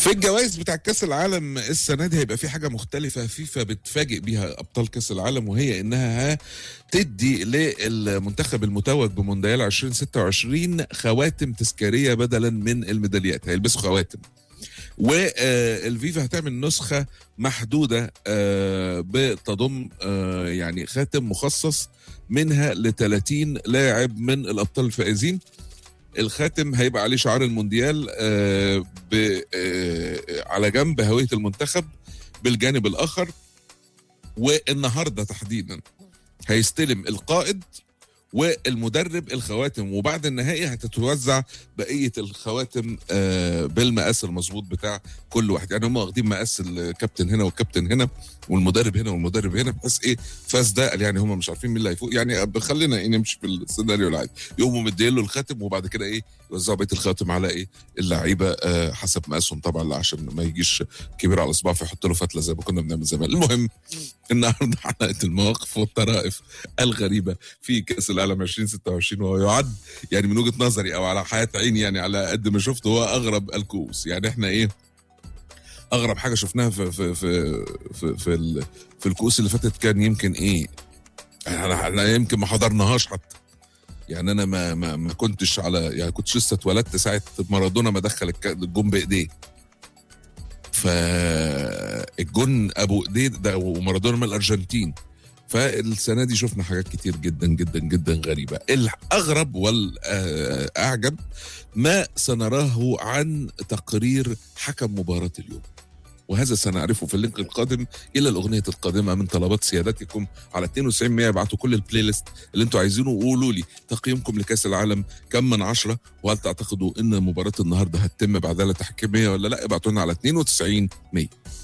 في الجوائز بتاع كاس العالم السنه دي هيبقى في حاجه مختلفه فيفا بتفاجئ بيها ابطال كاس العالم وهي انها تدي للمنتخب المتوج بمونديال 2026 خواتم تذكاريه بدلا من الميداليات هيلبسوا خواتم والفيفا هتعمل نسخه محدوده آه، بتضم آه، يعني خاتم مخصص منها ل 30 لاعب من الابطال الفائزين الخاتم هيبقى عليه شعار المونديال آه، ب- آه، على جنب هويه المنتخب بالجانب الاخر والنهارده تحديدا هيستلم القائد والمدرب الخواتم وبعد النهائي هتتوزع بقيه الخواتم آه، بالمقاس المظبوط بتاع كل واحد يعني هم واخدين مقاس الكابتن هنا والكابتن هنا والمدرب هنا والمدرب هنا بحيث ايه فاز ده قال يعني هم مش عارفين مين اللي هيفوق يعني خلينا ايه نمشي في السيناريو العادي يقوموا مدين له الخاتم وبعد كده ايه يوزعوا بقيه الخواتم على ايه اللعيبه آه، حسب مقاسهم طبعا عشان ما يجيش كبير على اصبعه فيحط له فتله زي ما كنا بنعمل زمان المهم النهارده حلقه المواقف والطرائف الغريبه في كاس العالم 2026 وهو يعد يعني من وجهه نظري او على حياه عيني يعني على قد ما شفته هو اغرب الكؤوس يعني احنا ايه اغرب حاجه شفناها في في في في في, ال- في الكؤوس اللي فاتت كان يمكن ايه احنا احنا يمكن ما حضرناهاش حتى يعني انا ما ما, ما كنتش على يعني كنتش لسه اتولدت ساعه مارادونا ما دخل الك- الجون بايديه فالجون ابو ايديه ده ومارادونا من الارجنتين فالسنه دي شفنا حاجات كتير جدا جدا جدا غريبه الاغرب والاعجب ما سنراه عن تقرير حكم مباراه اليوم وهذا سنعرفه في اللينك القادم الى الاغنيه القادمه من طلبات سيادتكم على 92 100 ابعتوا كل البلاي ليست اللي انتوا عايزينه وقولوا لي تقييمكم لكاس العالم كم من عشرة وهل تعتقدوا ان مباراه النهارده هتتم بعداله تحكيميه ولا لا ابعتوا لنا على 92 100